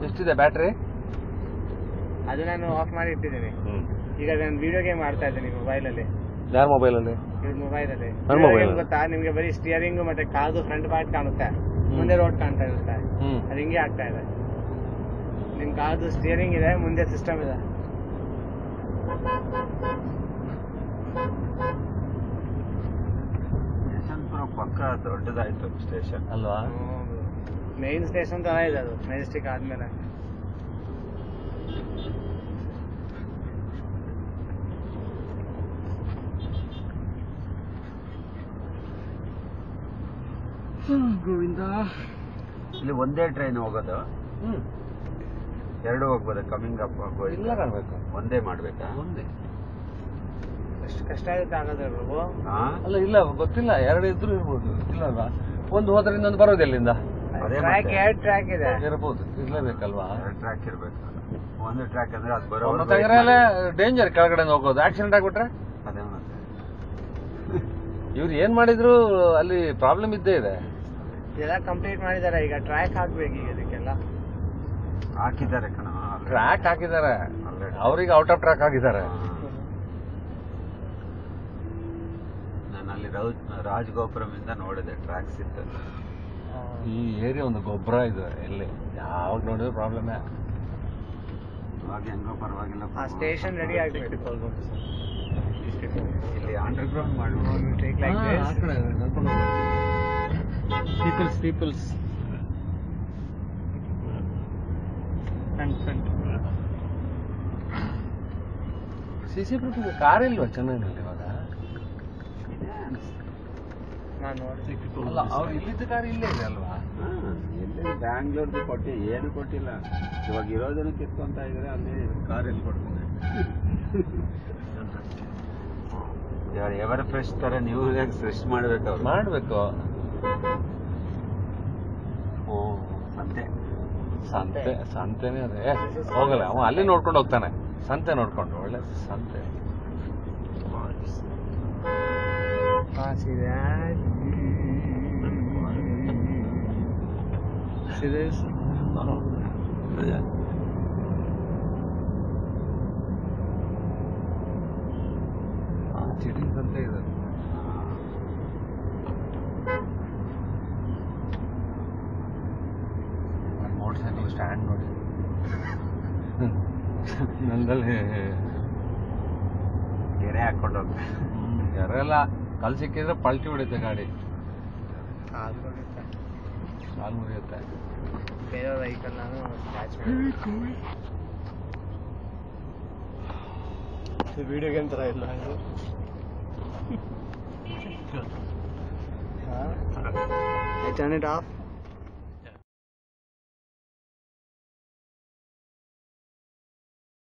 ಎಷ್ಟಿದೆ ಬ್ಯಾಟ್ರಿ ಅದು ನಾನು ಆಫ್ ಮಾಡಿ ಇಟ್ಟಿದ್ದೀನಿ ಈಗ ನಾನು ವಿಡಿಯೋ ಗೇಮ್ ಆಡ್ತಾ ಇದ್ದೀನಿ ಮೊಬೈಲಲ್ಲಿ ಯಾರ ಮೊಬೈಲಲ್ಲಿ ಇವ್ರ ಮೊಬೈಲಲ್ಲಿ ನನ್ Video mobile game ಅಲ್ಲಿ? ಗೊತ್ತಾ ನಿಮ್ಗೆ ಬರೀ ಸ್ಟಿಯರಿಂಗ್ ಮತ್ತೆ ಕಾದು ಫ್ರಂಟ್ ಪಾರ್ಟ್ ಕಾಣುತ್ತೆ ಮುಂದೆ ರೋಡ್ ಕಾಣ್ತಾ ಇರುತ್ತೆ ಹ್ಮ್ ಅದು ಹಿಂಗೆ ಆಗ್ತಾ ಇದೆ ನಿಮ್ ಕಾದು ಸ್ಟಿಯರಿಂಗ್ ಇದೆ ಮುಂದೆ ಸಿಸ್ಟಮ್ ಇದೆ ಯಶವಂತಪುರ ಪಕ್ಕ ದೊಡ್ಡದಾಯ್ತು ಸ್ಟೇಷನ್ ಅಲ್ವಾ ಮೇನ್ ಸ್ಟೇಷನ್ ತರ ಇದೆ ಅದು ಮೆಜೆಸ್ಟಿಕ್ ಆದ್ಮೇಲೆ ಗೋವಿಂದ ಇಲ್ಲಿ ಒಂದೇ ಟ್ರೈನ್ ಹೋಗೋದು ಹ್ಮ್ ಎರಡು ಹೋಗ್ಬೋದು ಕಮಿಂಗ್ ಅಪ್ ಇಲ್ಲ ಕಾಣ್ಬೇಕು ಒಂದೇ ಮಾಡ್ಬೇಕಾ ಒಂದೇ ಎಷ್ಟು ಕಷ್ಟ ಆಗುತ್ತೆ ಆಗೋದ್ರೆ ಪ್ರಭು ಹಾ ಅಲ್ಲ ಇಲ್ಲ ಗೊತ್ತಿಲ್ಲ ಎರಡು ಇದ್ರು ಇರ್ಬೋದು ಇಲ್ಲ ಅಲ್ವಾ ಒಂದು ಹೋದ್ರೆ ಇನ್ನೊಂದು ಬರೋದು ಎಲ್ಲಿಂದ ಅದೇ ಟ್ರ್ಯಾಕ್ ಮತ್ತೆ. ಎರಡು ಟ್ರ್ಯಾಕ್ ಇದೆ ಇರ್ಬೋದು ಇರ್ಲೇಬೇಕಲ್ವಾ ಎರಡು ಟ್ರ್ಯಾಕ್ ಇರ್ಬೇಕು ಒಂದು ಟ್ರ್ಯಾಕ್ ಅಂದ್ರೆ ಅದು ಬರೋ ಮತ್ತೆ ಹಂಗಾರೆ ಡೇಂಜರ್ ಕೆಳಗಡೆ ಹೋಗೋದು ಆಕ್ಸಿಡೆಂಟ್ ಆಗ್ಬಿಟ್ರೆ ಅದೇ ಮತ್ತೆ ಇವ್ರು ಏನ್ ಮಾಡಿದ್ರು ಅಲ್ಲಿ ಪ್ರಾಬ್ಲಮ್ ಇದ್ದೇ ಇದೆ ಇದೆಲ್ಲ ಕಂಪ್ಲೀಟ್ ಮಾಡಿದ್ದಾರೆ ಈಗ ಟ್ರ್ಯಾಕ್ ಹಾಕ್ಬೇಕು ಈಗ ಇದಕ್ಕೆಲ್ಲ ಹಾಕಿದ್ದಾರೆ ಕಣ ಟ್ರ್ಯಾಕ್ ಹಾಕಿದ್ದಾರೆ Already. ಅವ್ರಿಗೆ ಔಟ್ ಆಫ್ ಟ್ರ್ಯಾಕ್ ಹಾಕಿದ್ದಾರೆ ನಾನು ಅಲ್ಲಿ ರೌ- ರಾಜಗೋಪುರಮಿಂದ ನೋಡಿದೆ ಟ್ರ್ಯಾಕ್ಸ್ ಇತ್ತು ಈ ಏರಿಯಾ ಒಂದು ಗೊಬ್ಬರ ಇದು ಎಲ್ಲಿ ಯಾವಾಗ ನೋಡಿದ್ರು ಪ್ರಾಬ್ಲಮೇ ಅವಾಗ ಹೆಂಗೋ ಪರವಾಗಿಲ್ಲ ಆ ಸ್ಟೇಷನ್ ರೆಡಿ ಆಗ್ಬೇಕು ಇಲ್ಲಿ ಅಂಡರ್ ಗ್ರೌಂಡ್ ಮಾಡಿ Take like this. Peoples peoples Front, front. C C car ಇಲ್ವಾ ಚೆನ್ನೈನಲ್ಲಿ ಇವಾಗ ನಾನ್ ನೋಡಿ ಅಲ್ಲ ಅವ್ರು ಇಲ್ಲಿದ್ದ ಕಾರ್ ಇಲ್ಲೇ ಇದೆ ಅಲ್ವಾ ಎಲ್ಲಿ ಬ್ಯಾಂಗ್ಳೂರ್ದು ಕೊಟ್ಟಿ ಏನು ಕೊಟ್ಟಿಲ್ಲ ಇವಾಗ ಇರೋದನ್ನು ಕಿತ್ಕೊಂತ ಇದ್ರೆ ಅಲ್ಲಿ ಕಾರ್ ಎಲ್ಲಿ ಕೊಡ್ತಾರೆ ಇವಾಗ ಎವರ್ ಫ್ರೆಶ್ ತರ ನೀವು ಫ್ರೆಶ್ ಮಾಡ್ಬೇಕು ಅವ್ರು ಮಾಡ್ಬೇಕು ಓ ಸಂತೆ ಸಂತೆ ಸಂತೆನೇ ಅದೇ ಏ, ಹೋಗಲ್ಲ ಅವ ಅಲ್ಲಿ ನೋಡ್ಕೊಂಡು ಹೋಗ್ತಾನೆ ಸಂತೆ ನೋಡ್ಕೊಂಡು ಒಳ್ಳೆ ಸಂತೆ Ah, see that? See this? ಚಿಟಿ ಸಂತೆ ಇದೆ ಮೋಟರ್ ಸೈಕಲ್ ಸ್ಟ್ಯಾಂಡ್ ನೋಡಿ ನಂದಲ್ಲಿ ಗೆರೆ ಹಾಕೊಂಡು ಹೋಗ್ತಾರೆ ಯಾರೆಲ್ಲ ಕಲ್ ಸಿಕ್ಕಿದ್ರೆ ಪಲ್ಟಿ ಹೊಡಿತೆ ಗಾಡಿ ಕಾಲ್ ಕೊಡುತ್ತೆ. ಕಾಲು ಮುರಿಯುತ್ತೆ ಬೇರೆ ವೆಹಿಕಲ್ ನಾನು ಸ್ಕ್ರಾಚ್ ಮಾಡಿ ವಿಡಿಯೋ ಗೇಮ್ ತರ ಇಲ್ಲ ಇದು I turn it off